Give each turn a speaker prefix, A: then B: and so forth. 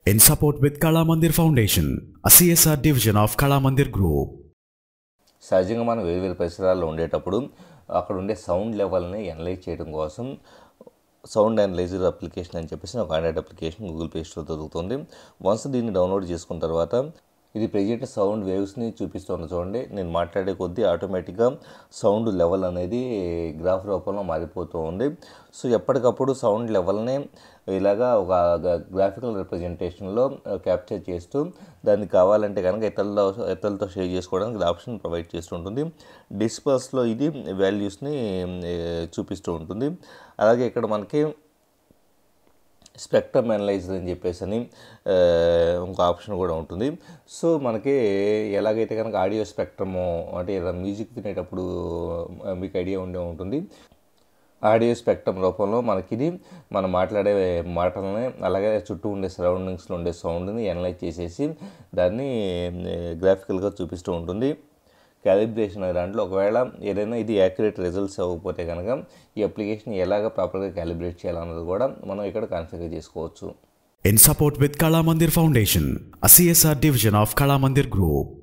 A: in support with Kala Mandir Foundation, a CSR division of Kala Mandir Group.
B: సహజంగా మనం వేరు వేరు పరిసరాల్లో ఉండేటప్పుడు అక్కడ ఉండే సౌండ్ లెవెల్ని అనలైజ్ చేయడం కోసం సౌండ్ అనలైజర్ అప్లికేషన్ అని చెప్పేసి ఒక android application Google play store దొరుకుతుంది వన్స్ దీన్ని డౌన్లోడ్ చేసుకున్న తర్వాత ఇది ప్రెజెంట్ సౌండ్ వేవ్స్ని చూపిస్తుంది చూడండి నేను మాట్లాడే కొద్దీ ఆటోమేటిక్గా సౌండ్ లెవెల్ అనేది గ్రాఫ్ రూపంలో మారిపోతూ ఉంది సో ఎప్పటికప్పుడు సౌండ్ లెవెల్ని ఇలాగా ఒక గ్రాఫికల్ రిప్రజెంటేషన్లో క్యాప్చర్ చేస్తూ దానికి కావాలంటే కనుక ఇతరుల ఇతరులతో షేర్ చేసుకోవడానికి ఇది ఆప్షన్ ప్రొవైడ్ చేస్తుంటుంది డిస్పల్స్లో ఇది వాల్యూస్ని చూపిస్తూ ఉంటుంది అలాగే ఇక్కడ మనకి స్పెక్ట్రమ్ అనలైజర్ అని చెప్పేసి అని ఆ, ఇంకో ఆప్షన్ కూడా ఉంటుంది సో మనకి ఎలాగైతే కనుక ఆడియో స్పెక్ట్రము అంటే ఏదైనా మ్యూజిక్ వినేటప్పుడు ఆ, మీకు ఐడియా ఉండే ఉంటుంది ఆడియో స్పెక్ట్రమ్ రూపంలో మనకి ఇది మనం మాట్లాడే మాటలని అలాగే చుట్టూ ఉండే సరౌండింగ్స్లో ఉండే సౌండ్ని అనలైజ్ చేసేసి దాన్ని గ్రాఫికల్గా చూపిస్తూ ఉంటుంది క్యాలిబ్రేషన్ అనే దాంట్లో ఒకవేళ ఏదైనా ఇది యాక్యురేట్ రిజల్ట్స్ అవ్వకపోతే కనుక ఈ అప్లికేషన్ ఎలాగ ప్రాపర్గా క్యాలిబ్రేట్ చేయాలన్నది కూడా మనం ఇక్కడ కాన్ఫిగర్ చేసుకోవచ్చు
A: In support with Kala Mandir Foundation, a CSR division of Kala Mandir Group.